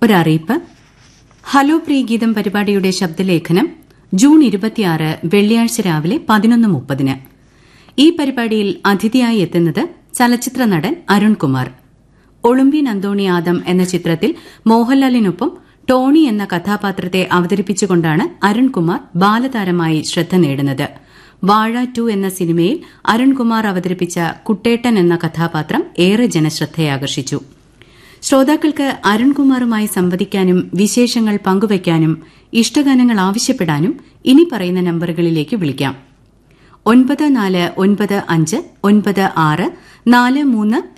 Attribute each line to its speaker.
Speaker 1: ഒരറിയിപ്പ് hello പ്രിയഗീതം പരിപാടിയുടെ ശബ്ദലേഖനം June ഇരുപത്തിയാറ് വെള്ളിയാഴ്ച രാവിലെ പതിനൊന്ന് മുപ്പതിന് ഈ പരിപാടിയിൽ അതിഥിയായി എത്തുന്നത് ചലച്ചിത്ര നടൻ അരുൺകുമാർ ഒളിമ്പ്യൻ അന്തോണി ആദം എന്ന ചിത്രത്തിൽ മോഹൻലാലിനൊപ്പം ടോണി എന്ന കഥാപാത്രത്തെ അവതരിപ്പിച്ചുകൊണ്ടാണ് അരുൺകുമാർ ബാലതാരമായി ശ്രദ്ധ നേടുന്നത് വാഴ ടു എന്ന സിനിമയിൽ അരുൺകുമാർ അവതരിപ്പിച്ച കുട്ടേട്ടൻ എന്ന കഥാപാത്രം ഏറെ ജനശ്രദ്ധയാകർഷിച്ചു ശ്രോതാക്കൾക്ക് അരുൺകുമാറുമായി സംവദിക്കാനും വിശേഷങ്ങൾ പങ്കുവയ്ക്കാനും ഇഷ്ടഗാനങ്ങൾ ആവശ്യപ്പെടാനും ഇനി പറയുന്ന നമ്പറുകളിലേക്ക് വിളിക്കാം ഒൻപത് നാല് ഒൻപത് അഞ്ച് ഒൻപത് ആറ് നാല് മൂന്ന്